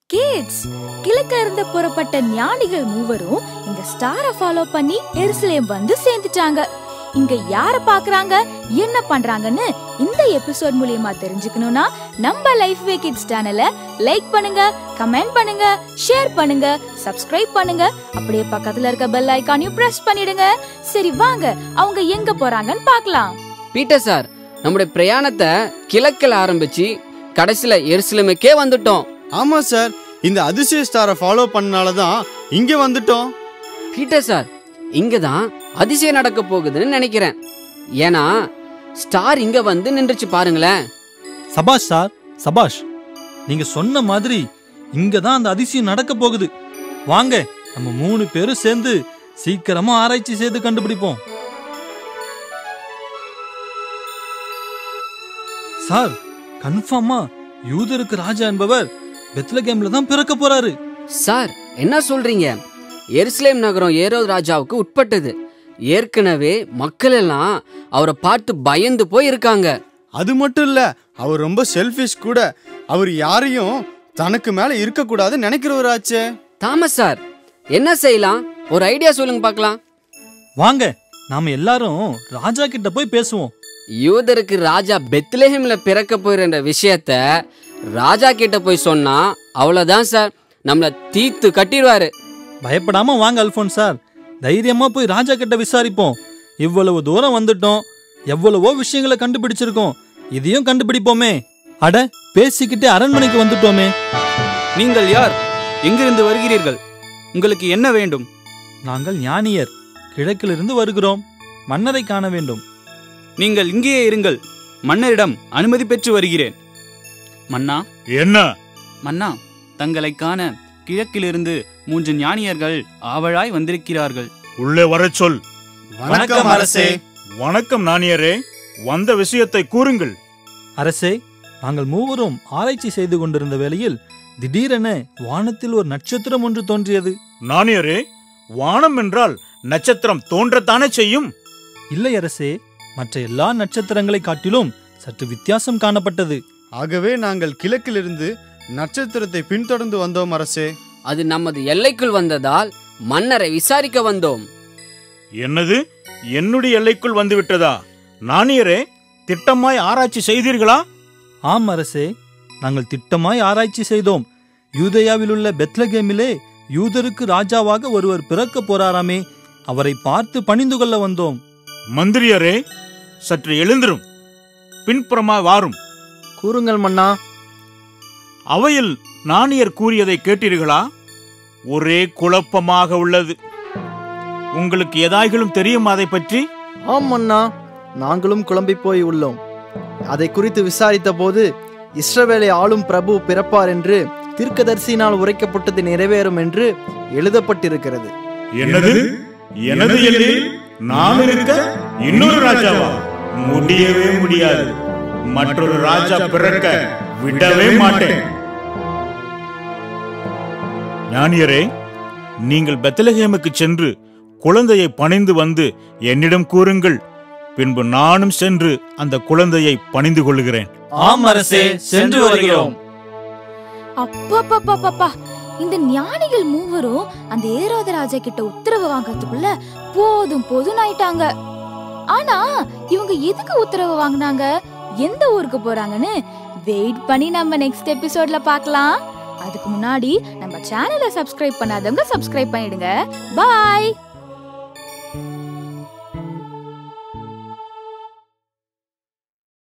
kids கிழக்க இருந்து புறப்பட்ட ஞானிகள் மூவரும் இந்த ஸ்டாரை ஃபாலோ பண்ணி எருசலேம் வந்து சேர்ந்துட்டாங்க இங்க யார பாக்குறாங்க என்ன பண்றாங்கன்னு இந்த எபிசோட் மூலியமா தெரிஞ்சுக்கணும்னா நம்ம லைஃப் வே கிட்ஸ் சேனலை லைக் பண்ணுங்க கமெண்ட் பண்ணுங்க ஷேர் பண்ணுங்க சப்ஸ்கிரைப் பண்ணுங்க அப்படியே பக்கத்துல இருக்க பெல் ஐகானையும் பிரஸ் பண்ணிடுங்க சரி வாங்க அவங்க எங்க போறாங்கன்னு பார்க்கலாம் பீட்டர் சார் நம்முடைய பிரயாணத்தை கிழக்கில் ஆரம்பிச்சு கடைசியில எருசலேமுக்கே வந்துட்டோம் ஆமா சார் இந்த அதிசய ஸ்டாரை ஃபாலோ பண்ணனால தான் இங்க வந்துட்டோம் பீட்டர் சார் இங்க தான் அதிசயம் நடக்க போகுதுன்னு நினைக்கிறேன் ஏன்னா ஸ்டார் இங்க வந்து நின்றுச்சு பாருங்களேன் சபாஷ் சார் சபாஷ் நீங்க சொன்ன மாதிரி இங்க தான் அந்த அதிசயம் நடக்க போகுது வாங்க நம்ம மூணு பேரும் சேர்ந்து சீக்கிரமா ஆராய்ச்சி செய்து கண்டுபிடிப்போம் சார் கன்ஃபார்மா யூதருக்கு ராஜா என்பவர் பெத்லகேம்ல தான் பிறக்க போறாரு சார் என்ன சொல்றீங்க எருசலேம் நகரம் ஏரோ ராஜாவுக்கு உட்பட்டது ஏற்கனவே மக்கள் எல்லாம் அவரை பார்த்து பயந்து போய் இருக்காங்க அது மட்டும் இல்ல அவர் ரொம்ப செல்ஃபிஷ் கூட அவர் யாரையும் தனக்கு மேல இருக்க கூடாதுன்னு நினைக்கிறவராச்சே தாமஸ் சார் என்ன செய்யலாம் ஒரு ஐடியா சொல்லுங்க பார்க்கலாம் வாங்க நாம எல்லாரும் ராஜா கிட்ட போய் பேசுவோம் யூதருக்கு ராஜா பெத்லஹேம்ல பிறக்க போயிருந்த விஷயத்த ராஜா கிட்ட போய் சொன்னா அவ்வளவுதான் சார் நம்மள தீத்து கட்டிடுவாரு பயப்படாம வாங்க அல்போன் சார் தைரியமா போய் ராஜா கிட்ட விசாரிப்போம் இவ்வளவு தூரம் வந்துட்டோம் எவ்வளவோ விஷயங்களை கண்டுபிடிச்சிருக்கோம் இதையும் கண்டுபிடிப்போமே அட பேசிக்கிட்டே அரண்மனைக்கு வந்துட்டோமே நீங்கள் யார் எங்கிருந்து வருகிறீர்கள் உங்களுக்கு என்ன வேண்டும் நாங்கள் ஞானியர் கிழக்கிலிருந்து வருகிறோம் மன்னரை காண வேண்டும் நீங்கள் இங்கேயே இருங்கள் மன்னரிடம் அனுமதி பெற்று வருகிறேன் மன்னா என்ன மன்னா தங்களை காண கிழக்கிலிருந்து மூன்று ஞானியர்கள் ஆவலாய் வந்திருக்கிறார்கள் உள்ளே வரச் சொல் வணக்கம் அரசே வணக்கம் நாணியரே வந்த விஷயத்தை கூறுங்கள் அரசே நாங்கள் மூவரும் ஆராய்ச்சி செய்து கொண்டிருந்த வேளையில் திடீரென வானத்தில் ஒரு நட்சத்திரம் ஒன்று தோன்றியது நாணியரே வானம் என்றால் நட்சத்திரம் தோன்றத்தானே செய்யும் இல்லை அரசே மற்ற எல்லா நட்சத்திரங்களை காட்டிலும் சற்று வித்தியாசம் காணப்பட்டது ஆகவே நாங்கள் கிழக்கிலிருந்து நட்சத்திரத்தை பின்தொடர்ந்து வந்தோம் அரசே அது நமது எல்லைக்குள் வந்ததால் மன்னரை விசாரிக்க வந்தோம் என்னது என்னுடைய எல்லைக்குள் வந்து விட்டதா நாணியரே திட்டமாய் ஆராய்ச்சி செய்தீர்களா ஆம் அரசே நாங்கள் திட்டமாய் ஆராய்ச்சி செய்தோம் யூதேயாவில் உள்ள பெத்லகேமிலே யூதருக்கு ராஜாவாக ஒருவர் பிறக்க போறாராமே அவரை பார்த்து பணிந்து கொள்ள வந்தோம் மந்திரியரே சற்று எழுந்திரும் பின்புறமாய் வாரும் கூறுங்கள் மன்னா அவையில் நாணியர் கூறியதை கேட்டீர்களா ஒரே குழப்பமாக உள்ளது உங்களுக்கு ஏதாயிலும் தெரியுமா அதை பற்றி ஆம் மன்னா நாங்களும் குழம்பி போய் உள்ளோம் அதை குறித்து விசாரித்த போது இஸ்ரவேலை ஆளும் பிரபு பிறப்பார் என்று தீர்க்கதரிசியினால் உரைக்கப்பட்டது நிறைவேறும் என்று எழுதப்பட்டிருக்கிறது என்னது எனது எல்லையில் நான் இருக்க இன்னொரு ராஜாவா முடியவே முடியாது மற்றொரு ராஜா பிறக்க விடவே மாட்டேன் ஞானியரே நீங்கள் பெத்தலகேமுக்கு சென்று குழந்தையை பணிந்து வந்து என்னிடம் கூறுங்கள் பின்பு நானும் சென்று அந்த குழந்தையை பணிந்து கொள்கிறேன் ஆம் அரசே சென்று வருகிறோம் அப்பப்பப்பப்பா இந்த ஞானிகள் மூவரும் அந்த ஏரோத ராஜா கிட்ட உத்தரவு வாங்கறதுக்குள்ள போதும் போதும் ஆயிட்டாங்க ஆனா இவங்க எதுக்கு உத்தரவு வாங்குனாங்க எந்த ஊருக்கு போறாங்கன்னு வெயிட் பண்ணி நம்ம நெக்ஸ்ட் எபிசோட்ல பார்க்கலாம் அதுக்கு முன்னாடி நம்ம சேனலை சப்ஸ்கிரைப் பண்ணாதவங்க சப்ஸ்கிரைப் பண்ணிடுங்க பாய்